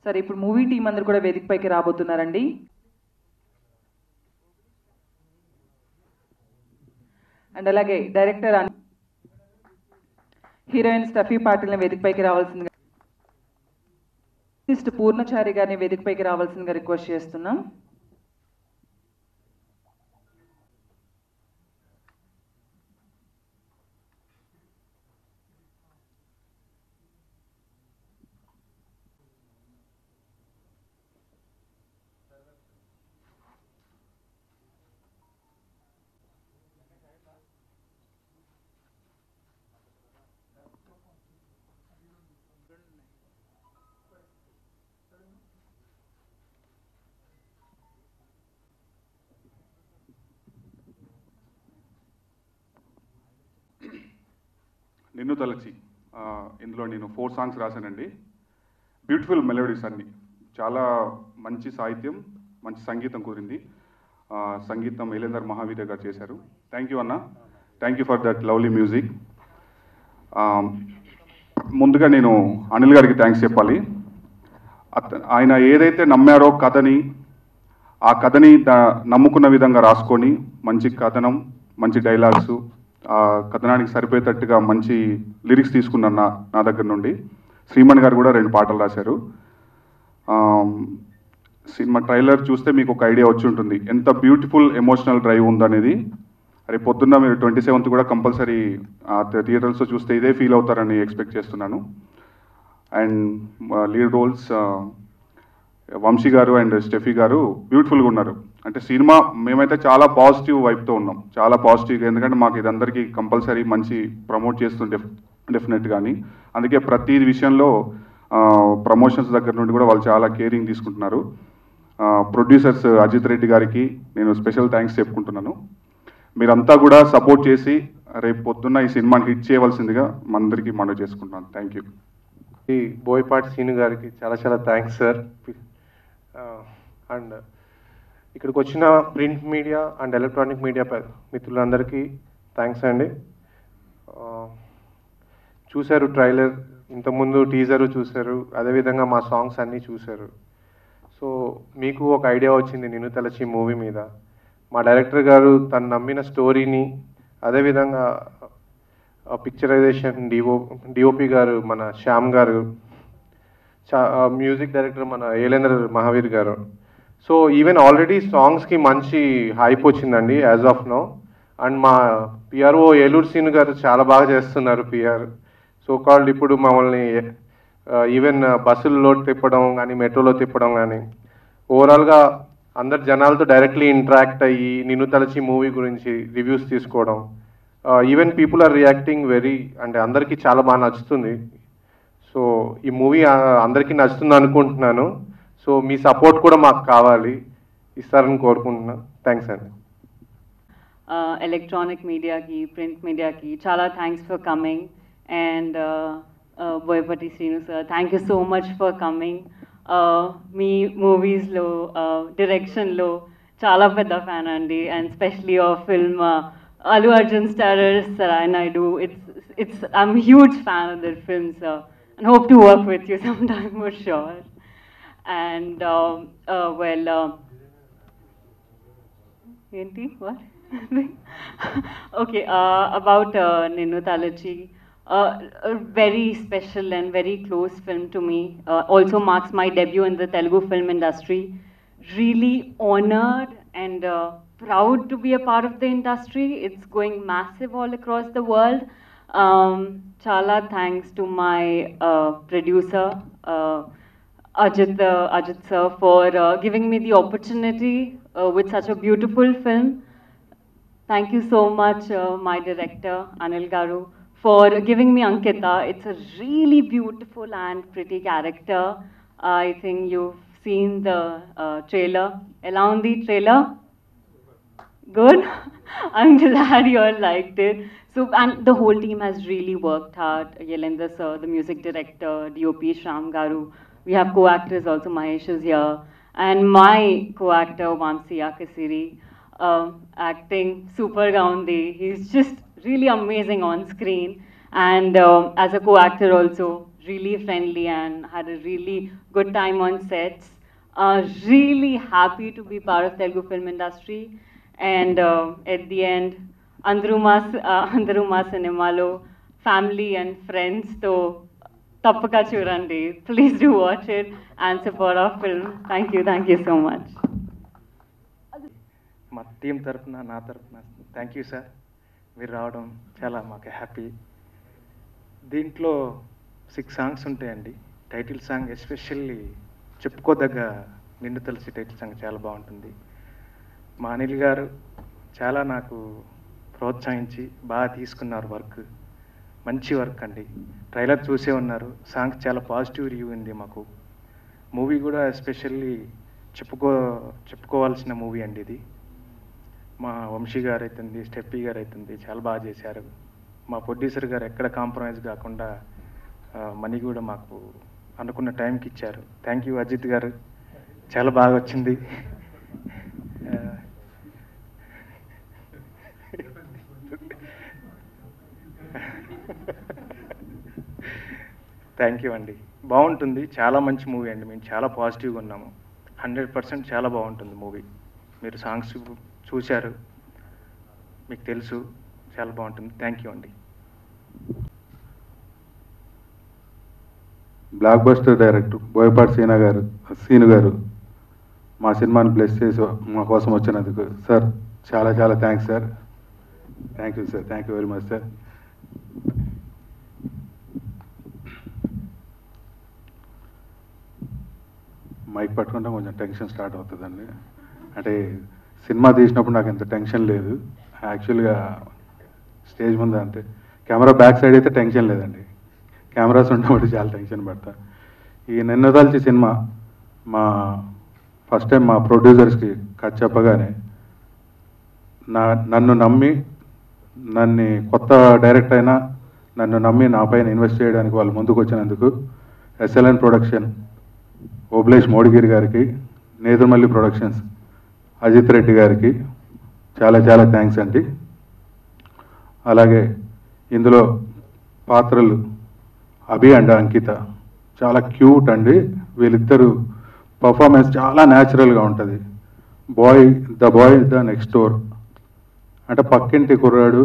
సరే ఇప్పుడు movie team అందరు కూడా వేదిక పైకి రాబోతున్నారండి అండ్ అలాగే డైరెక్టర్ అన్- హీరోయిన్ స్టఫీ పాటిల్ని వేదిక పైకి రావాల్సిందిగా ఆర్టిస్ట్ పూర్ణచారి గారిని వేదిక పైకి రావాల్సిందిగా రిక్వెస్ట్ చేస్తున్నాం నిన్ను తలచి ఆ, ఇందులో నేను ఫోర్ సాంగ్స్ రాశానండి బ్యూటిఫుల్ మెలోడీస్ అన్ని చాలా మంచి సాహిత్యం మంచి సంగీతం కుదిరింది ఆ, సంగీతం ఎలేందర్ మహావీర గారు చేశారు థ్యాంక్ యూ అన్న thank you for that lovely music ముందుగా నేను అనిల్ గారికి థ్యాంక్స్ చెప్పాలి అత ఆయన ఏదైతే నమ్మారో కథని ఆ కథని దా- నమ్ముకున్న విధంగా రాసుకొని మంచి కథనం మంచి డైలాగ్స్ ఆ కథనానికి సరిపోయేటట్టుగా మంచి లిరిక్స్ తీసుకున్నాను నా నా దగ్గర నుండి శ్రీమణ్ గారు కూడా రెండు పాటలు రాశారు ఆమ్, సినిమా ట్రైలర్ చూస్తే మీకు ఒక ఐడియా వచ్చి ఉంటుంది ఎంత బ్యూటిఫుల్ ఎమోషనల్ డ్రైవ్ ఉందనేది రేపు పొద్దున్న మీరు ట్వంటీ సెవెంత్ కూడా కంపల్సరీ థియేటర్స్లో చూస్తే ఇదే ఫీల్ అవుతారని ఎక్స్పెక్ట్ చేస్తున్నాను అండ్ లీడ్ రోల్స్ వంశీ గారు అండ్ స్టెఫీ గారు బ్యూటిఫుల్గా ఉన్నారు అంటే సినిమా మేమైతే చాలా పాజిటివ్ వైపుతో ఉన్నాం చాలా పాజిటివ్గా ఎందుకంటే మాకు ఇదందరికీ కంపల్సరీ మంచి ప్రమోట్ చేస్తుండే డెఫినెట్ కానీ అందుకే ప్రతి విషయంలో ప్రమోషన్స్ దగ్గర నుండి కూడా వాళ్ళు చాలా కేరింగ్ తీసుకుంటున్నారు ప్రొడ్యూసర్స్ అజిత్ రెడ్డి గారికి నేను స్పెషల్ థ్యాంక్స్ చెప్పుకుంటున్నాను మీరంతా కూడా సపోర్ట్ చేసి రేపు పొద్దున్న ఈ సినిమాని హిట్ చేయవలసిందిగా మనందరికీ మనవి చేసుకుంటున్నాను థ్యాంక్ యూ ఈ బోయపాటి సీను గారికి చాలా చాలా థ్యాంక్స్ సార్ అండ్ ఇక్కడికి వచ్చిన print media and electronic media పె- మిత్రులందరికీ థ్యాంక్స్ అండి ఆ, చూశారు ట్రైలర్ ఇంతకుముందు టీజరు చూశారు అదేవిధంగా మా సాంగ్స్ అన్నీ చూశారు సో మీకు ఒక ఐడియా వచ్చింది నిన్ను తలచి మూవీ మీద మా డైరెక్టర్ గారు తను నమ్మిన స్టోరీని అదేవిధంగా పిక్చరైజేషన్ డిఓ డిఓపి గారు మన శ్యామ్ గారు చా- ఆ, మ్యూజిక్ డైరెక్టర్ మన ఏలేంద్ర మహావీర్ గారు సో ఈవెన్ ఆల్రెడీ సాంగ్స్కి మంచి హైప్ వచ్చిందండి యాజ్ ఆఫ్ నో అండ్ మా పిఆర్ఓ ఏలూరు సీను గారు చాలా బాగా చేస్తున్నారు పిఆర్ సో కాల్డ్ ఇప్పుడు మమ్మల్ని ఈవెన్ బస్సుల్లో తిప్పడం కానీ మెట్రోలో తిప్పడం కానీ ఓవరాల్గా అందరు జనాలతో డైరెక్ట్లీ ఇంటరాక్ట్ అయ్యి నిన్ను తలచి మూవీ గురించి రివ్యూస్ తీసుకోవడం even people are reacting very అంటే అందరికీ చాలా బాగా నచ్చుతుంది సో ఈ మూవీ అందరికీ నచ్చుతుంది అనుకుంటున్నాను సో మీ సపోర్ట్ కూడా మాకు కావాలి ఇస్తారని కోరుకుంటున్నాను థ్యాంక్స్ అండి ఎలక్ట్రానిక్ మీడియాకి ప్రింట్ మీడియాకి చాలా thanks for coming and Boyapati Srinu sir thank you so much for coming మీ మూవీస్లో డైరెక్షన్లో చాలా పెద్ద ఫ్యాన్ అండి and specially of film Allu Arjun starrer Sarrainodu it's it's I'm huge fan of the films and hope to work with you some time for sure and well ఏంటి what okay about నిన్ను తలచి a very special and very close film to me. Uh, also marks my debut in the Telugu film industry. Really honored and uh, proud to be a part of the industry. It's going massive all across the world. Um, chala thanks to my uh, producer, uh, Ajit, uh, Ajit sir, for uh, giving me the opportunity uh, with such a beautiful film. Thank you so much, uh, my director, Anil Garu, for giving me Ankita. It's a really beautiful and pretty character. I think you've seen the uh, trailer. Along the trailer? Good. I'm glad you all liked it. So, and the whole team has really worked hard. Yelendra sir, the music director, DOP Shram Garu. We have co-actors also, Mahesh is here. And my co-actor, Vamsiya Kasiri, uh, acting super Gaundi. He's just really amazing on screen. And um, as a co-actor also, really friendly and had a really good time on sets. Uh, really happy to be part of Telugu film industry. And uh, at the end, Andruma, uh, Andruma Cinemalo, family and friends తో తప్పక చూడండి please do watch it and support of film thank you thank you so much మా team తరఫున నా తరఫున thank you sir మీరు రావడం చాలా మాకు హ్యాపీ దీంట్లో సిక్స్ సాంగ్స్ ఉంటాయండి టైటిల్ సాంగ్ ఎస్పెషల్లీ చెప్పుకోదగ్గ నిన్ను తెలిసి టైటిల్ సాంగ్ చాలా బాగుంటుంది మా అనిల్ గారు చాలా నాకు ప్రోత్సహించి బాగా తీసుకున్నారు వర్క్ మంచి వర్క్ అండి ట్రైలర్ చూసే ఉన్నారు సాంగ్ చాలా పాజిటివ్ రివ్యూ ఉంది మాకు మూవీ కూడా ఎస్పెషల్లీ చెప్పుకో చెప్పుకోవాల్సిన మూవీ అండి ఇది మా వంశీ గారు అవుతుంది స్టెప్పీ గారు అవుతుంది చాలా బాగా చేశారు మా ప్రొడ్యూసర్ గారు ఎక్కడ కాంప్రమైజ్ కాకుండా మనీ కూడా మాకు అనుకున్న టైంకి ఇచ్చారు థ్యాంక్ యూ అజిత్ గారు చాలా బాగా వచ్చింది ఆ, థ్యాంక్ యూ అండి బాగుంటుంది చాలా మంచి మూవీ అండి మేము చాలా పాజిటివ్గా ఉన్నాము హండ్రెడ్ పర్సెంట్ చాలా బాగుంటుంది మూవీ మీరు సాంగ్స్ చూశారు మీకు తెలుసు చాలా బాగుంటుంది థ్యాంక్ యూ అండి blockbuster director Boyapati Seena గారు సీను గారు మా సినిమాని బ్లెస్ చేసి మా కోసం వచ్చినందుకు సార్ చాలా చాలా thanks sir thank you sir thank you very much sir mike పట్టుకుంటే కొంచెం టెన్షన్ స్టార్ట్ అవుతుందండి అంటే సినిమా తీసినప్పుడు నాకు ఇంత టెన్షన్ లేదు యాక్చువల్గా స్టేజ్ ముందు అంతే కెమెరా బ్యాక్ సైడ్ అయితే టెన్షన్ లేదండి కెమెరాస్ ఉన్నప్పుడు చాలా టెన్షన్ పడతా ఈ నిన్నదాల్చి సినిమా మా ఫస్ట్ టైం మా ప్రొడ్యూసర్స్కి కథ చెప్పగానే నా నన్ను నమ్మి నన్ను కొత్త డైరెక్ట్ అయినా నన్ను నమ్మి నా పైన ఇన్వెస్ట్ చేయడానికి వాళ్ళు ముందుకు వచ్చినందుకు ఎస్ఎల్ఎన్ ప్రొడక్షన్ ఓబ్లేష్ మోడిగిరి గారికి నేదుమల్లి ప్రొడక్షన్స్ అజిత్ రెడ్డి గారికి చాలా చాలా థ్యాంక్స్ అండి అలాగే ఇందులో పాత్రలు అభి అండ్ అంకిత చాలా క్యూట్ అండి వీళ్ళిద్దరు పర్ఫార్మెన్స్ చాలా న్యాచురల్గా ఉంటుంది boy the boy the next door అంటే పక్కింటి కుర్రాడు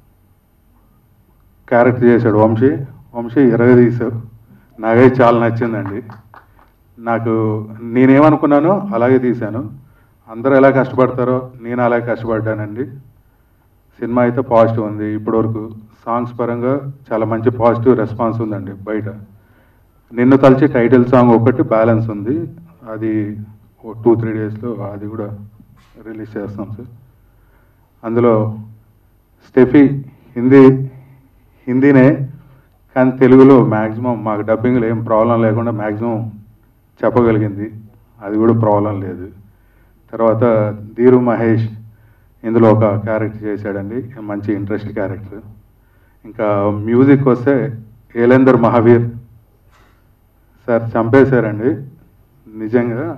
క్యారెక్టర్ చేశాడు వంశీ వంశీ ఎరగదీశావు నాకైతే చాలా నచ్చిందండి నాకు నేనేమనుకున్నానో అలాగే తీశాను అందరూ ఎలా కష్టపడతారో నేను అలాగే కష్టపడ్డానండి సినిమా అయితే పాజిటివ్ ఉంది ఇప్పటివరకు సాంగ్స్ పరంగా చాలా మంచి పాజిటివ్ రెస్పాన్స్ ఉందండి బయట నిన్ను తలిచి టైటిల్ సాంగ్ ఒకటి బ్యాలెన్స్ ఉంది అది టూ త్రీ డేస్లో అది కూడా రిలీజ్ చేస్తాం సార్ అందులో స్టెఫీ హిందీ హిందీనే కానీ తెలుగులో మ్యాక్సిమం మాకు డబ్బింగ్లో ఏం ప్రాబ్లం లేకుండా మ్యాక్సిమం చెప్పగలిగింది అది కూడా ప్రాబ్లం లేదు తర్వాత ధీరు మహేష్ ఇందులో ఒక క్యారెక్టర్ చేశాడండి మంచి ఇంట్రెస్ట్ క్యారెక్టర్ ఇంకా మ్యూజిక్ వస్తే ఏలేందర్ మహావీర్ సార్ చంపేశారండి నిజంగా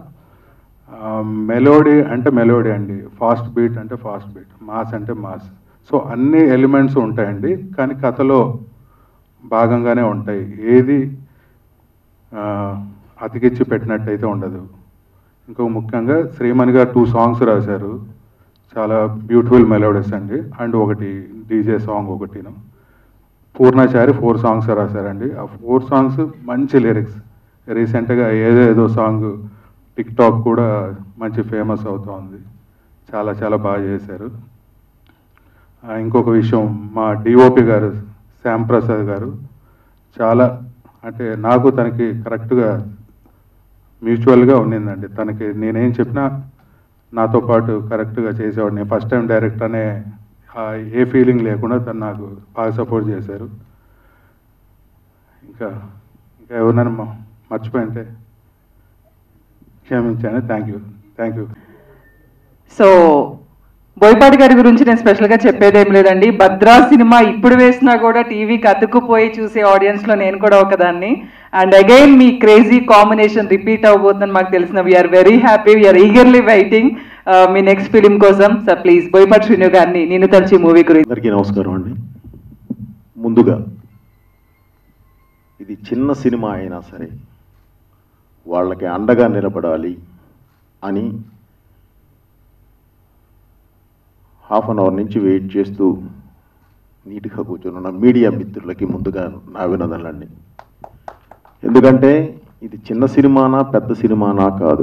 మెలోడీ అంటే మెలోడీ అండి ఫాస్ట్ బీట్ అంటే ఫాస్ట్ బీట్ మాస్ అంటే మాస్ సో అన్ని ఎలిమెంట్స్ ఉంటాయండి కానీ కథలో భాగంగానే ఉంటాయి ఏది ఆ, అతికిచ్చి పెట్టినట్టయితే ఉండదు ఇంకో ముఖ్యంగా శ్రీమణి గారు టూ సాంగ్స్ రాశారు చాలా బ్యూటిఫుల్ మెలోడీస్ అండి అండ్ ఒకటి డీజే సాంగ్ ఒకటిను పూర్ణాచారి ఫోర్ సాంగ్స్ రాశారండి ఆ ఫోర్ సాంగ్స్ మంచి లిరిక్స్ రీసెంట్గా ఏదేదో సాంగ్ టిక్ టాక్ కూడా మంచి ఫేమస్ అవుతోంది చాలా చాలా బాగా చేశారు ఆ, ఇంకొక విషయం మా డిఓపి గారు శ్యామ్ ప్రసాద్ గారు చాలా అంటే నాకు తనకి కరెక్ట్గా మ్యూచువల్గా ఉండిందండి తనకి నేనేం చెప్పినా నాతో పాటు కరెక్ట్గా చేసేవాడు నేను ఫస్ట్ టైం డైరెక్ట్ అనే ఆ ఏ ఫీలింగ్ లేకుండా తను నాకు బాగా సపోర్ట్ చేశారు ఇంకా ఇంకా ఎవరినైనా మ- మర్చిపోయింటే క్షమించాను thank you thank you so Boyapati గారి గురించి నేను స్పెషల్గా చెప్పేదేం లేదండి భద్రా సినిమా ఇప్పుడు వేసినా కూడా టీవీకి అతుక్కుపోయి చూసే ఆడియన్స్లో నేను కూడా ఒకదాన్ని అండ్ అగైన్ మీ క్రేజీ కాంబినేషన్ రిపీట్ అవబోతుందని మాకు తెలిసిన we're very happy we're eagerly waiting మీ నెక్స్ట్ ఫిలిం కోసం సార్ ప్లీజ్ బోయపాటి శ్రీను గారిని నిన్ను తలిచి మూవీ గురించి అందరికీ నమస్కారం అండి ముందుగా ఇది చిన్న సినిమా అయినా సరే వాళ్ళకి అండగా నిలబడాలి అని హాఫ్ అన్ అవర్ నుంచి వెయిట్ చేస్తూ నీట్గా కూర్చున్న మీడియా మిత్రులకి ముందుగా నా అభినందనలండి ఎందుకంటే ఇది చిన్న సినిమానా పెద్ద సినిమానా కాదు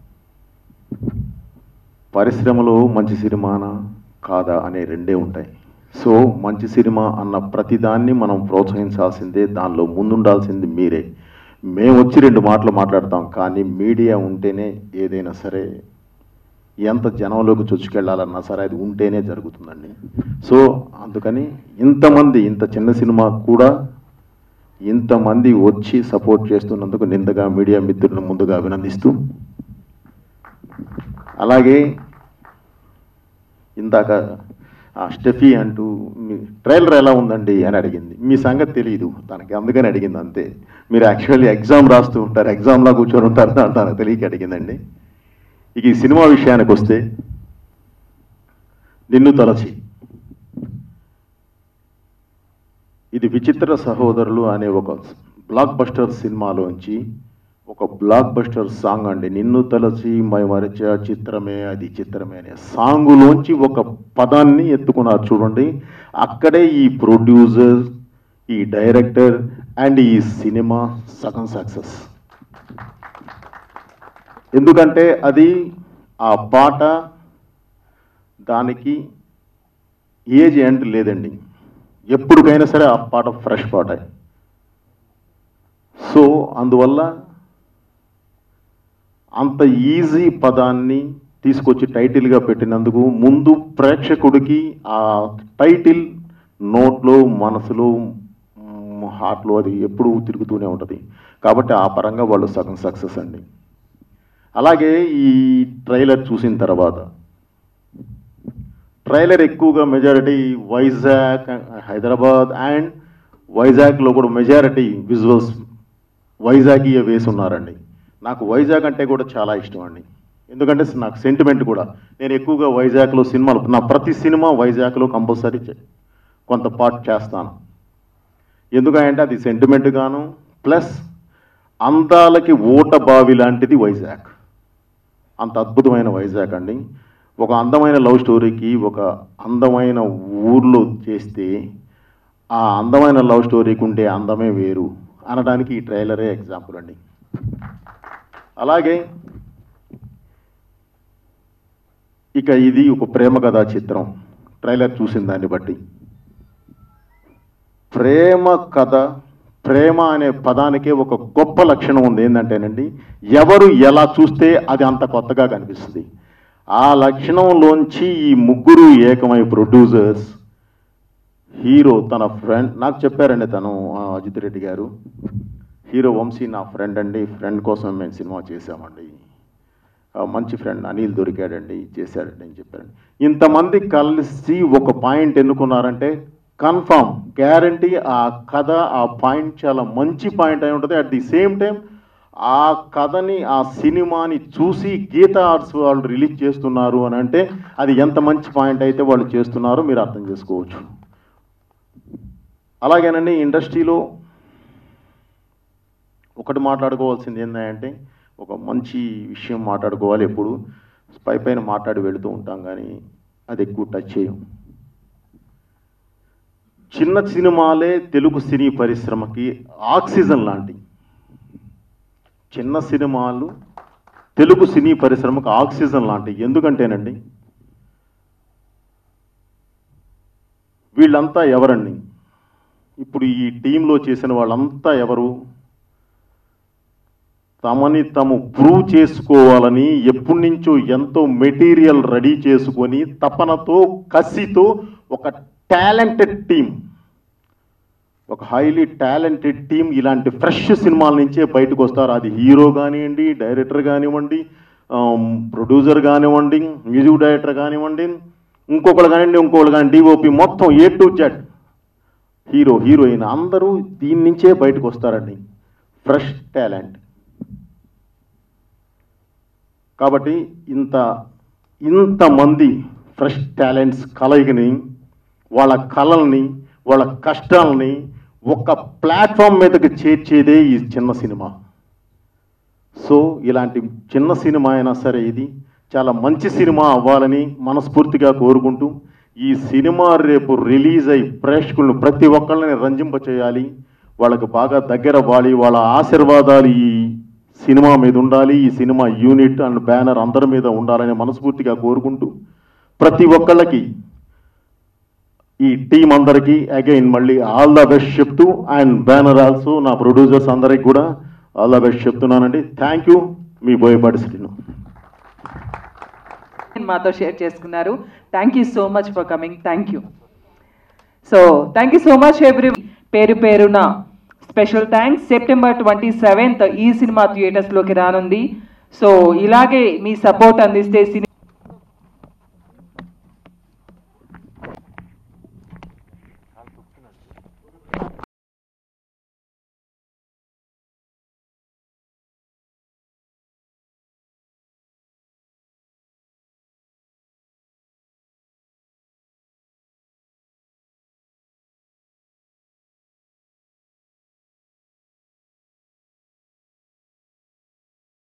పరిశ్రమలో మంచి సినిమానా కాదా అనే రెండే ఉంటాయి సో మంచి సినిమా అన్న ప్రతిదాన్ని మనం ప్రోత్సహించాల్సిందే దానిలో ముందుండాల్సింది మీరే మేము వచ్చి రెండు మాటలు మాట్లాడతాం కానీ మీడియా ఉంటేనే ఏదైనా సరే ఎంత జనంలోకి చొచ్చుకెళ్ళాలన్నా సరే అది ఉంటేనే జరుగుతుందండి సో అందుకని ఇంతమంది ఇంత చిన్న సినిమా కూడా ఇంతమంది వచ్చి సపోర్ట్ చేస్తున్నందుకు నిందగా మీడియా మిత్రులను ముందుగా అభినందిస్తూ అలాగే ఇందాక ఆ స్టెఫీ అంటూ మీ ట్రైలర్ ఎలా ఉందండి అని అడిగింది మీ సంగతి తెలియదు తనకి అందుకని అడిగింది అంతే మీరు యాక్చువల్లీ ఎగ్జామ్ రాస్తూ ఉంటారు ఎగ్జామ్లా కూర్చొని ఉంటారు తన- తనకు తెలియక అడిగిందండి ఇక ఈ సినిమా విషయానికి వస్తే నిన్ను తలచి ఇది విచిత్ర సహోదరులు అనే ఒక బ్లాక్ బస్టర్ సినిమాలోంచి ఒక బ్లాక్ బస్టర్ సాంగ్ అండి నిన్ను తలచి మై మరచ చిత్రమే అది చిత్రమే అనే సాంగులోంచి ఒక పదాన్ని ఎత్తుకున్నారు చూడండి అక్కడే ఈ ప్రొడ్యూసర్ ఈ డైరెక్టర్ అండ్ ఈ సినిమా సగం సక్సెస్ ఎందుకంటే అది ఆ పాట దానికి ఏజ్ ఎండ్ లేదండి ఎప్పటికైనా సరే ఆ పాట ఫ్రెష్ పాట సో అందువల్ల అంత ఈజీ పదాన్ని తీసుకొచ్చి టైటిల్గా పెట్టినందుకు ముందు ప్రేక్షకుడికి ఆ టైటిల్ నోట్లో మనసులో మ్, హార్ట్లో అది ఎప్పుడూ తిరుగుతూనే ఉంటుంది కాబట్టి ఆ పరంగా వాళ్ళు సగం సక్సెస్ అండి అలాగే ఈ ట్రైలర్ చూసిన తర్వాత ట్రైలర్ ఎక్కువగా మెజారిటీ వైజాగ్ హైదరాబాద్ అండ్ వైజాగ్లో కూడా మెజారిటీ విజువల్స్ వైజాగీయ వేసి ఉన్నారండి నాకు వైజాగ్ అంటే కూడా చాలా ఇష్టం అండి ఎందుకంటే నాకు సెంటిమెంట్ కూడా నేను ఎక్కువగా వైజాగ్లో సినిమాలు నా ప్రతి సినిమా వైజాగ్లో కంపల్సరీ చే- కొంత పార్ట్ చేస్తాను ఎందుకంటే అది సెంటిమెంట్ గాను ప్లస్ అందాలకి ఓట బావి లాంటిది వైజాగ్ అంత అద్భుతమైన వైజాగ్ అండి ఒక అందమైన లవ్ స్టోరీకి ఒక అందమైన ఊర్లో చేస్తే ఆ అందమైన లవ్ స్టోరీకి ఉండే అందమే వేరు అనడానికి ఈ ట్రైలరే ఎగ్జాంపుల్ అండి అలాగే ఇక ఇది ఒక ప్రేమ కథా చిత్రం ట్రైలర్ చూసిన దాన్ని బట్టి ప్రేమ కథ ప్రేమ అనే పదానికే ఒక గొప్ప లక్షణం ఉంది ఏంటంటేనండి ఎవరు ఎలా చూస్తే అది అంత కొత్తగా కనిపిస్తుంది ఆ లక్షణంలోంచి ఈ ముగ్గురు ఏకమై ప్రొడ్యూసర్స్ హీరో తన ఫ్రెండ్ నాకు చెప్పారండి తను ఆ, అజిత్ రెడ్డి గారు హీరో వంశీ నా ఫ్రెండ్ అండి ఫ్రెండ్ కోసం మేము సినిమా చేశామండి ఆ, మంచి ఫ్రెండ్ అనిల్ దొరికాడండి చేశాడండి అని చెప్పారండి ఇంతమంది కలిసి ఒక పాయింట్ ఎన్నుకున్నారంటే కన్ఫామ్ గ్యారంటీ ఆ కథ ఆ పాయింట్ చాలా మంచి పాయింట్ అయి ఉంటుంది అట్ ది సేమ్ టైం ఆ కథని ఆ సినిమాని చూసి గీతా ఆర్ట్స్ వాళ్ళు రిలీజ్ చేస్తున్నారు అని అంటే అది ఎంత మంచి పాయింట్ అయితే వాళ్ళు చేస్తున్నారో మీరు అర్థం చేసుకోవచ్చు అలాగేనండి ఇండస్ట్రీలో ఒకటి మాట్లాడుకోవాల్సింది ఏంటంటే ఒక మంచి విషయం మాట్లాడుకోవాలి ఎప్పుడు పై పైన మాట్లాడి వెళుతూ ఉంటాం కానీ అది ఎక్కువ టచ్ చేయం చిన్న సినిమాలే తెలుగు సినీ పరిశ్రమకి ఆక్సిజన్ లాంటి చిన్న సినిమాలు తెలుగు సినీ పరిశ్రమకు ఆక్సిజన్ లాంటి ఎందుకంటేనండి వీళ్ళంతా ఎవరండి ఇప్పుడు ఈ టీంలో చేసిన వాళ్ళంతా ఎవరు తమని తాము ప్రూవ్ చేసుకోవాలని ఎప్పటి నుంచో ఎంతో మెటీరియల్ రెడీ చేసుకొని తపనతో కసితో ఒక టాలెంటెడ్ టీం ఒక హైలీ టాలెంటెడ్ టీం ఇలాంటి ఫ్రెష్ సినిమాల నుంచే బయటకు వస్తారు అది హీరో కానివ్వండి డైరెక్టర్ కానివ్వండి ప్రొడ్యూసర్ కానివ్వండి మ్యూజిక్ డైరెక్టర్ కానివ్వండి ఇంకొకరు కానివ్వండి ఇంకొకరు కానీ డిఓపి మొత్తం A to Z hero heroine అందరూ దీని నుంచే బయటకు వస్తారండి ఫ్రెష్ టాలెంట్ కాబట్టి ఇంత ఇంతమంది ఫ్రెష్ టాలెంట్స్ కలయికని వాళ్ళ కళల్ని వాళ్ళ కష్టాలని ఒక ప్లాట్ఫామ్ మీదకి చేర్చేదే ఈ చిన్న సినిమా సో ఇలాంటి చిన్న సినిమా అయినా సరే ఇది చాలా మంచి సినిమా అవ్వాలని మనస్ఫూర్తిగా కోరుకుంటూ ఈ సినిమా రేపు రిలీజ్ అయి ప్రేక్షకులను ప్రతి ఒక్కళ్ళని రంజింప చేయాలి వాళ్ళకు బాగా దగ్గర అవ్వాలి వాళ్ళ ఆశీర్వాదాలు ఈ సినిమా మీద ఉండాలి ఈ సినిమా యూనిట్ అండ్ బ్యానర్ అందరి మీద ఉండాలని మనస్ఫూర్తిగా కోరుకుంటూ ప్రతి ఒక్కళ్ళకి ఈ టీం అందరికీ అగైన్ మళ్ళీ ఆల్ ద బెస్ట్ చెప్తూ అండ్ బ్యానర్ ఆల్సో నా ప్రొడ్యూసర్స్ అందరికి కూడా ఆల్ ద బెస్ట్ చెప్తున్నానండి థ్యాంక్ యూ మీ బోయపాటి శ్రీను మాతో షేర్ చేసుకున్నారు thank you so much for coming thank you so thank you so much every పేరు పేరున special thanks September twenty seventh ఈ సినిమా థియేటర్స్లోకి రానుంది సో ఇలాగే మీ సపోర్ట్ అందిస్తే సినిమా